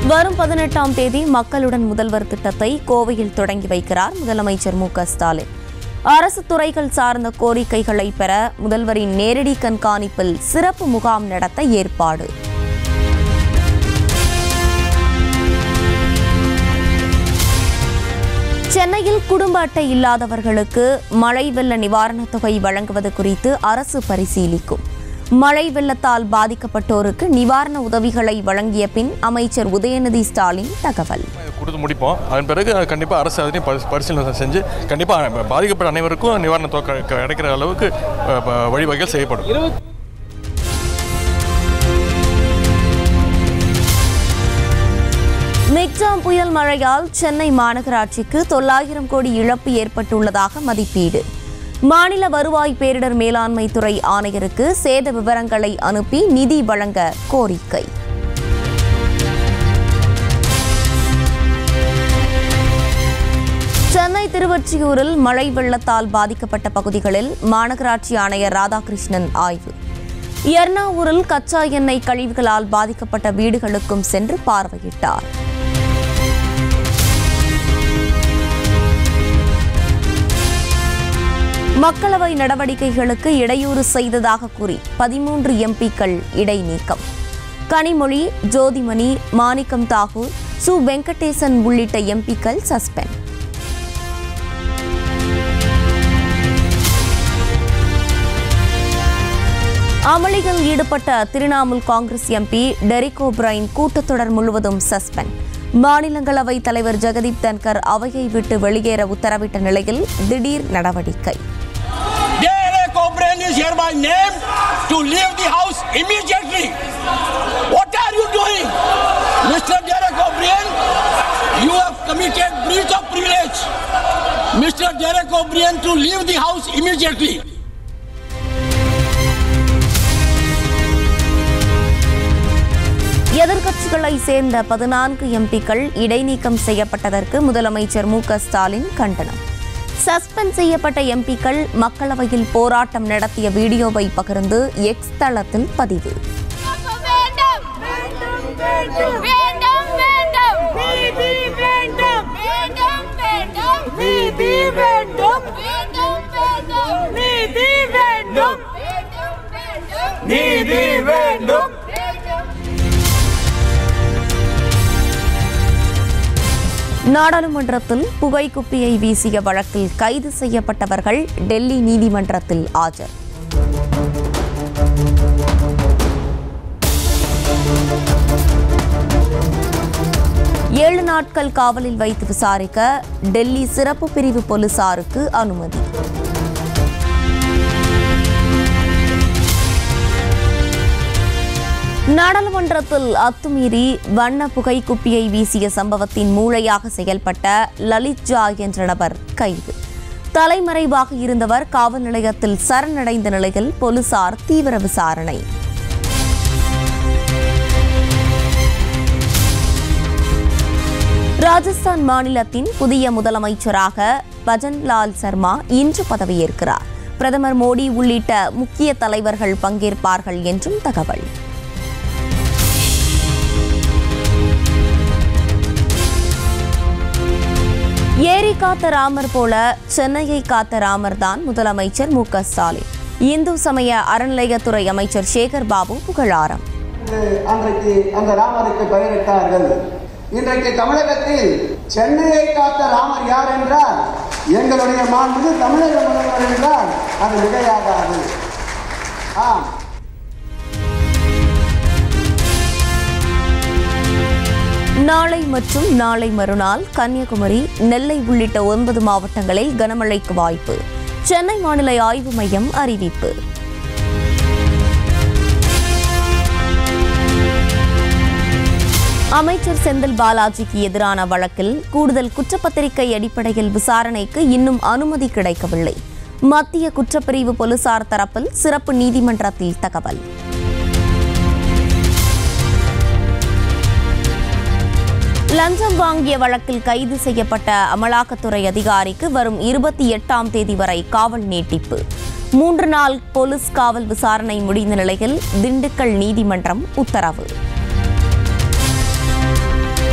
வரும் பதினெட்டாம் தேதி மக்களுடன் முதல்வர் திட்டத்தை கோவையில் தொடங்கி வைக்கிறார் முதலமைச்சர் மு க ஸ்டாலின் அரசு துறைகள் சார்ந்த கோரிக்கைகளை பெற முதல்வரின் நேரடி கண்காணிப்பில் சிறப்பு முகாம் நடத்த ஏற்பாடு சென்னையில் குடும்ப அட்டை இல்லாதவர்களுக்கு மழை வெள்ள நிவாரணத் தொகை வழங்குவது குறித்து அரசு பரிசீலிக்கும் மழை வெள்ளத்தால் பாதிக்கப்பட்டோருக்கு நிவாரண உதவிகளை வழங்கிய பின் அமைச்சர் உதயநிதி ஸ்டாலின் தகவல் கொடுத்து முடிப்போம் அதன் பிறகு கண்டிப்பாக அரசு அதனையும் பரி- பரிசீலனை செஞ்சு கண்டிப்பாக பாதிக்கப்பட்ட அனைவருக்கும் நிவாரண தொகை க- கிடைக்கிற அளவுக்கு அஹ், ப- வழிவகைகள் செய்யப்படும் மிக்ஜாம் புயல் மழையால் சென்னை மாநகராட்சிக்கு தொள்ளாயிரம் கோடி இழப்பு ஏற்பட்டுள்ளதாக மதிப்பீடு மாநில வருவாய் பேரிடர் மேலாண்மை துறை ஆணையருக்கு சேத விவரங்களை அனுப்பி நிதி வழங்க கோரிக்கை சென்னை திருவொற்றியூரில் மழை வெள்ளத்தால் பாதிக்கப்பட்ட பகுதிகளில் மாநகராட்சி ஆணையர் ராதாகிருஷ்ணன் ஆய்வு எர்ணாவூரில் கச்சா எண்ணெய் கழிவுகளால் பாதிக்கப்பட்ட வீடுகளுக்கும் சென்று பார்வையிட்டார் மக்களவை நடவடிக்கைகளுக்கு இடையூறு செய்ததாக கூறி பதிமூன்று எம்பிக்கள் இடைநீக்கம் கனிமொழி ஜோதிமணி மாணிக்கம் தாகூர் சு வெங்கடேசன் உள்ளிட்ட எம்பிக்கள் சஸ்பெண்ட் அமளியில் ஈடுபட்ட Trinamool Congress MP Derek O'Brien கூட்டத்தொடர் முழுவதும் சஸ்பெண்ட் மாநிலங்களவை தலைவர் ஜெகதீப் தன்கர் அவையை விட்டு வெளியேற உத்தரவிட்ட நிலையில் திடீர் நடவடிக்கை Derek O'Brien is hereby named to leave the house immediately. What are you doing? Mr. Derek O'Brien, you have committed breach of privilege. Mr. Derek O'Brien to leave the house immediately. எதிர்க்கட்சிகளை சேர்ந்த பதினான்கு எம்பிக்கள் இடைநீக்கம் செய்யப்பட்டதற்கு முதலமைச்சர் மு க ஸ்டாலின் கண்டனம் சஸ்பெண்ட் செய்யப்பட்ட எம்பிக்கள் மக்களவையில் போராட்டம் நடத்திய வீடியோவை பகிர்ந்து எக்ஸ் தளத்தில் பதிவு வேண்டும் வேண்டும் வேண்டும் வேண்டும் நீதி வேண்டும் வேண்டும் வேண்டும் நீதி வேண்டும் வேண்டும் வேண்டும் நீதி வேண்டும் வேண்டும் வேண்டும் நீதி வேண்டும் நாடாளுமன்றத்தில் புகை குப்பியை வீசிய வழக்கில் கைது செய்யப்பட்டவர்கள் டெல்லி நீதிமன்றத்தில் ஆஜர் ஏழு நாட்கள் காவலில் வைத்து விசாரிக்க டெல்லி சிறப்பு பிரிவு போலீசாருக்கு அனுமதி நாடாளுமன்றத்தில் அத்துமீறி வண்ண புகை குப்பியை வீசிய சம்பவத்தின் மூளையாக செயல்பட்ட லலித் ஜா என்ற நபர் கைது தலைமறைவாக இருந்தவர் காவல் நிலையத்தில் சரணடைந்த நிலையில் போலீசார் தீவிர விசாரணை ராஜஸ்தான் மாநிலத்தின் புதிய முதலமைச்சராக பஜன்லால் சர்மா இன்று பதவியேற்கிறார் பிரதமர் மோடி உள்ளிட்ட முக்கிய தலைவர்கள் பங்கேற்பார்கள் என்றும் தகவல் ஏரி காத்த ராமர் போல சென்னையை காத்த ராமர் தான் முதலமைச்சர் மு க ஸ்டாலின் இந்து சமய அறநிலையத்துறை அமைச்சர் சேகர் பாபு புகழாரம் என்று அன்றைக்கு அந்த ராமருக்கு பெயரிட்டார்கள் இன்றைக்கு தமிழகத்தில் சென்னையை காத்த ராமர் யார் என்றால் எங்களுடைய மாண்புமிகு தமிழக முதல்வர் என்றால் அது மிகையாகாது ஆம் நாளை மற்றும் நாளை மறுநாள் கன்னியாகுமரி நெல்லை உள்ளிட்ட ஒன்பது மாவட்டங்களில் கனமழைக்கு வாய்ப்பு சென்னை வானிலை ஆய்வு மையம் அறிவிப்பு அமைச்சர் செந்தில் பாலாஜிக்கு எதிரான வழக்கில் கூடுதல் குற்றப்பத்திரிகை அடிப்படையில் விசாரணைக்கு இன்னும் அனுமதி கிடைக்கவில்லை மத்திய குற்றப்பிரிவு போலீசார் தரப்பில் சிறப்பு நீதிமன்றத்தில் தகவல் லஞ்சம் வாங்கிய வழக்கில் கைது செய்யப்பட்ட அமலாக்கத்துறை அதிகாரிக்கு வரும் இருபத்தி எட்டாம் தேதி வரை காவல் நீட்டிப்பு மூன்று நாள் போலீஸ் காவல் விசாரணை முடிந்த நிலையில் திண்டுக்கல் நீதிமன்றம் உத்தரவு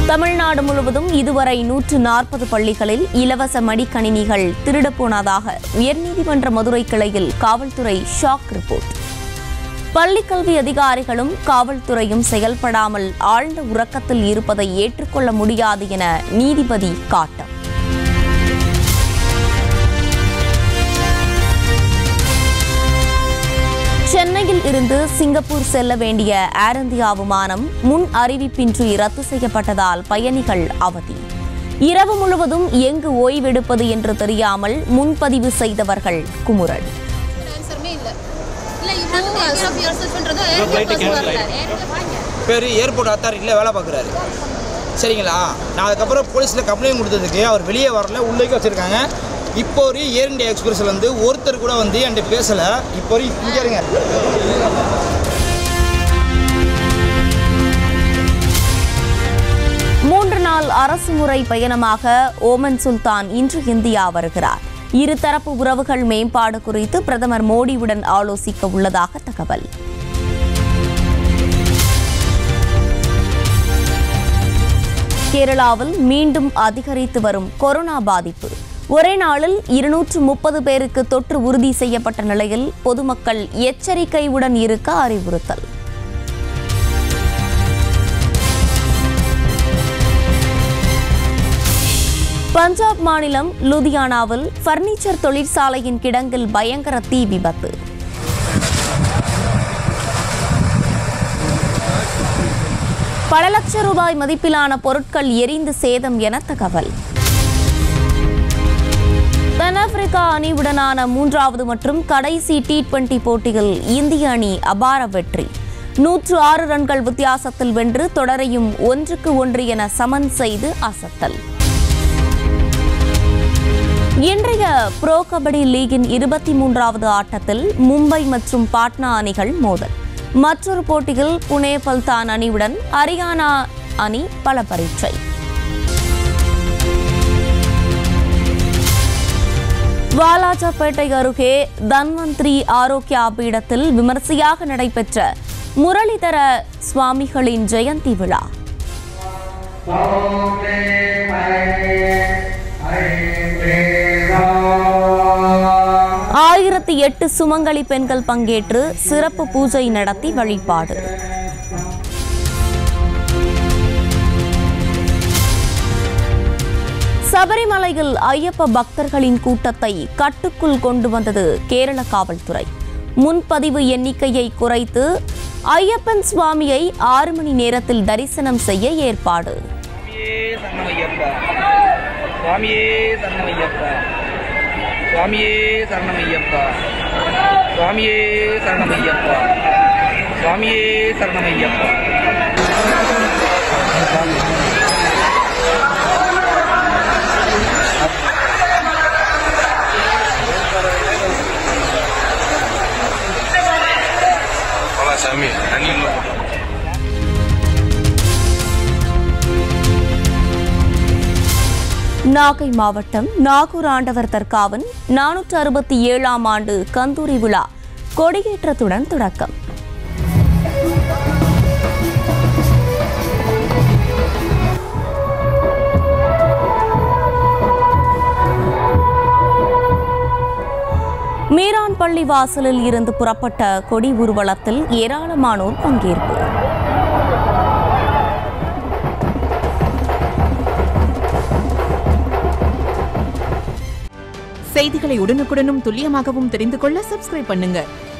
தமிழ்நாடு முழுவதும் இதுவரை நூற்று நாற்பது பள்ளிகளில் இலவச மடிக்கணினிகள் திருடப் போனதாக உயர்நீதிமன்ற மதுரை கிளையில் காவல்துறை ஷாக் ரிப்போர்ட் பள்ளிக்கல்வி அதிகாரிகளும் காவல்துறையும் செயல்படாமல் ஆழ்ந்த உறக்கத்தில் இருப்பதை ஏற்றுக்கொள்ள முடியாது என நீதிபதி காட்டம் சென்னையில் இருந்து சிங்கப்பூர் செல்ல வேண்டிய ஏர் இந்தியா விமானம் முன் அறிவிப்பின்றி ரத்து செய்யப்பட்டதால் பயணிகள் அவதி இரவு முழுவதும் எங்கு ஓய்வெடுப்பது என்று தெரியாமல் முன்பதிவு செய்தவர்கள் குமுறல் ஆன்சருமே இல்ல இல்ல இவரு டேக் ஆஃப் யுவர் செல்ஃப்ன்றது ஏர்போர்ட் வரல பேர் ஏர்போர்ட் அத்தாரிட்டியில் வேலை பார்க்குறாரு சரிங்களா நான் அதுக்கப்புறம் போலீஸில் கம்ப்ளைண்ட் கொடுத்ததுக்கு அவர் வெளியே வரல உள்ளேக்கு வச்சுருக்காங்க இப்போ ஒரு ஏர் இந்தியா எக்ஸ்பிரஸில் வந்து ஒருத்தர் கூட வந்து என்கிட்ட பேசலை இப்போ ஒரு இங்கே இருங்க மூன்று நாள் அரசு முறை பயணமாக ஓமன் சுல்தான் இன்று இந்தியா வருகிறார் இருதரப்பு உறவுகள் மேம்பாடு குறித்து பிரதமர் மோடியுடன் ஆலோசிக்க உள்ளதாக தகவல் கேரளாவில் மீண்டும் அதிகரித்து வரும் கொரோனா பாதிப்பு ஒரே நாளில் இருநூற்று முப்பது பேருக்கு தொற்று உறுதி செய்யப்பட்ட நிலையில் பொதுமக்கள் எச்சரிக்கையுடன் இருக்க அறிவுறுத்தல் பஞ்சாப் மாநிலம் லுதியானாவில் பர்னிச்சர் தொழிற்சாலையின் கிடங்கில் பயங்கர தீ விபத்து பல லட்சம் ரூபாய் மதிப்பிலான பொருட்கள் எரிந்து சேதம் என தகவல் தென்னாப்பிரிக்கா அணியுடனான மூன்றாவது மற்றும் கடைசி டி டுவெண்டி போட்டியில் இந்திய அணி அபார வெற்றி நூற்று ஆறு ரன்கள் வித்தியாசத்தில் வென்று தொடரையும் ஒன்றுக்கு ஒன்று என சமன் செய்து அசத்தல் இன்றைய ப்ரோ கபடி லீகின் இருபத்தி மூன்றாவது ஆட்டத்தில் மும்பை மற்றும் பாட்னா அணிகள் மோதல் மற்றொரு போட்டியில் புனே பல்தான் அணியுடன் ஹரியானா அணி பல பரீட்சை வாலாஜாபேட்டை அருகே தன்வந்திரி ஆரோக்கியா பீடத்தில் விமர்சையாக நடைபெற்ற முரளிதர சுவாமிகளின் ஜெயந்தி விழா ஆயிரத்தி எட்டு சுமங்கலி பெண்கள் பங்கேற்று சிறப்பு பூஜை நடத்தி வழிபாடு சபரிமலையில் ஐயப்ப பக்தர்களின் கூட்டத்தை கட்டுக்குள் கொண்டு வந்தது கேரள காவல்துறை முன்பதிவு எண்ணிக்கையை குறைத்து ஐயப்பன் சுவாமியை ஆறு மணி நேரத்தில் தரிசனம் செய்ய ஏற்பாடு சுவாமியே சரணமையப்பா சுவாமியே சரணமையப்பா சுவாமியே சரணமையப்பா சுவாமியே சரணமையப்பா சுவாமியே சரணமையப்பா சாமி தண்ணி நாகை மாவட்டம் நாகூர் ஆண்டவர் தர்காவின் நானூற்று அறுபத்தி ஏழாம் ஆண்டு கந்தூரி விழா கொடியேற்றத்துடன் தொடக்கம் மீரான் பள்ளி வாசலில் இருந்து புறப்பட்ட கொடி ஊர்வலத்தில் ஏராளமானோர் பங்கேற்பு செய்திகளை உடனுக்குடனும் துல்லியமாகவும் தெரிந்து கொள்ள சப்ஸ்கிரைப் பண்ணுங்க